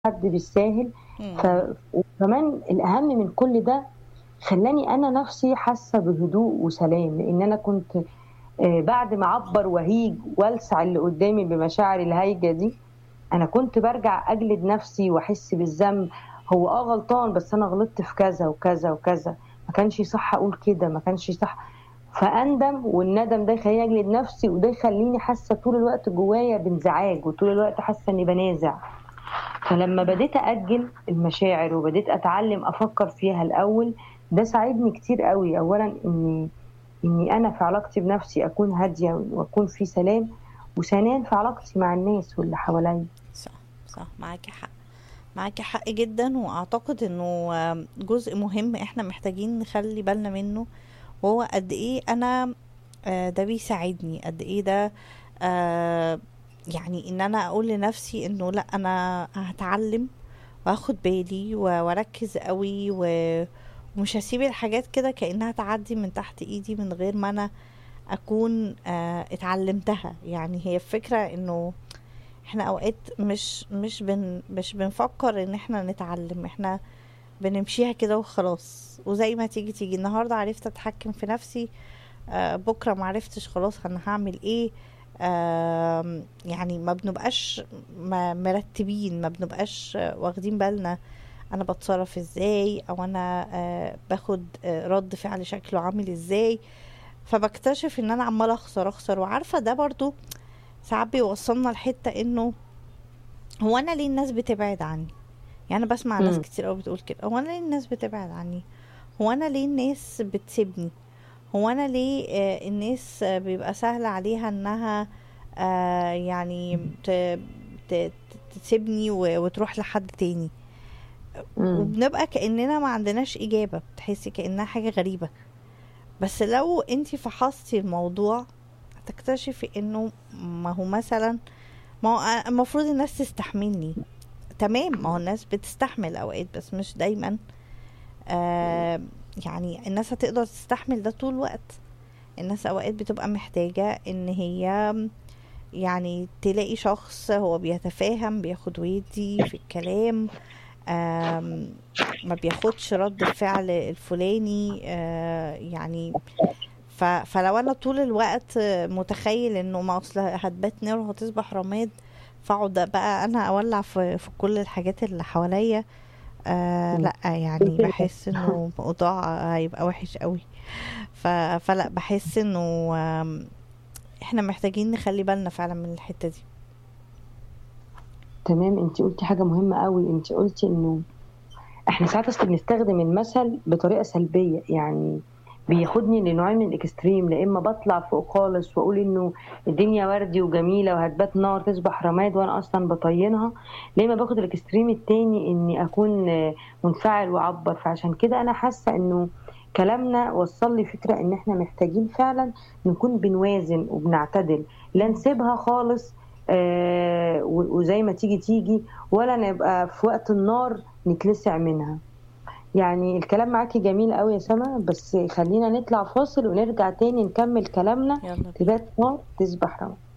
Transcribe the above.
حد بالساهل إمم. ف وكمان الأهم من كل ده خلّاني أنا نَفْسي حاسة بهدوء وسلام، لإن أنا كنت آآ بعد ما أعبّر وأهيج وألسع اللي قدّامي بمشاعري الهايجة دي، أنا كنت بارجع أجلد نَفْسي وأحس بالذنب، هو آه غلطان بس أنا غلطت في كذا وكذا وكذا، ما كانش صح أقول كده، ما كانش صح فأندم والندم ده يخلّيني أجلد نَفْسي وده يخلّيني حاسة طول الوقت جوايا بانزعاج وطول الوقت حاسة إني بانازع. فلمّا بديت أأجّل المشاعر وبديت أتعلّم أفكّر فيها الأول، ده ساعدني كتير أوي، أولًا إني إني أنا في علاقتي بنَفْسي أكون هادية وأكون في سلام، وثانيًا في علاقتي مع الناس واللي حواليّا. صح، صح، معاكِ حق، معاكِ حق جدًا، وأعتقد إنه جزء مهم إحنا محتاجين نخلّي بالنا منه، وهو قد إيه أنا آآ ده بيساعدني، قد إيه ده آآ يعني إن أنا أقول لنَفْسي إنه لأ أنا هاتعلّم وهاخد بالي و وأركّز أوي و ومش هاسيب الحاجات كده كإنها تعدّي من تحت إيدي من غير ما أنا أكون آآ اتعلّمتها، يعني هي الفكرة إنه إحنا أوقات مش مش بن مش بنفكّر إن إحنا نتعلّم، إحنا بنمشيها كده وخلاص، وزي ما تيجي، تيجي، النهارده عرفت أتحكّم في نَفْسي، آآ بُكرة ما عرفتش خلاص أنا هاعمل إيه، آمم يعني ما بنبقاش م مرتّبين، ما بنبقاش واخدين بالنا أنا باتصرّف إزاي أو أنا آآ باخد آآ رَد فعل شكله عامل إزاي، فباكتشف إن أنا عمّالة أخسر، أخسر، وعارفة ده برضه ساعات بيوصّلنا لحتّة إنه هو أنا ليه الناس بتبعد عني؟ يعني أنا باسمع ناس إمم. كتير أوي بتقول كده، هو أنا ليه الناس بتبعد عني؟ هو أنا ليه الناس بتسيبني؟ هو أنا ليه آآ الناس بيبقى سهل عليها إنها آآ يعني ت ت تسيبني و وتروح لحد تاني؟ إمم. وبنبقى كإننا ما عندناش إجابة، بتحسّي كإنها حاجة غريبة، بس لو أنتِ فحصتِ الموضوع هتكتشفي إنه ما هو مثلًا ما هو أ المفروض الناس تستحملني، تمام، ما هو الناس بتستحمل أوقات بس مش دايمًا آآ يعني الناس هتقدر تستحمل ده طول الوقت، الناس أوقات بتبقى محتاجة إن هي يعني تلاقي شخص هو بيتفاهم، بياخد ويدّي في الكلام، آمم ما بياخدش رَد الفعل الفلاني آآ يعني ف فلو أنا طول الوقت متخيّل إنه ما أصل هتبات نار وهتصبح رماد، فاقعد بقى أنا أولّع في في كل الحاجات اللي حواليّا، آآ إمم. لأ يعني باحس إنه الموضوع هيبقى وِحِش أوي، ف فلأ باحس إنه آمم إحنا محتاجين نخلّي بالنا فعلًا من الحتّة دي. تمام، أنتِ قُلتِ حاجة مهمة أوي، أنتِ قُلتِ إنه إحنا ساعات أصل بنستخدم المثل بطريقة سلبية، يعني بياخدني لنوعين من الإكستريم، لا إمّا باطلع فوق خالص وأقول إنه الدنيا وردي وجميلة وهتبات نار تصبح رماد وأنا أصلًا باطيّنها، لا إمّا باخد الإكستريم التاني إني أكون منفعل وأعبّر، فعشان كده أنا حاسة إنه كلامنا وصّل لي فكرة إن إحنا محتاجين فعلًا نكون بنوازن وبنعتدل، لا نسيبها خالص آآ و وزي ما تيجي، تيجي، ولا نبقى في وقت النار نتلسع منها. يعني الكلام معاكِ جميل أوي يا سما، بس خلّينا نطلع فاصل ونرجع تاني نكمّل كلامنا، يالّا بينا. تبات نار تصبح رماد.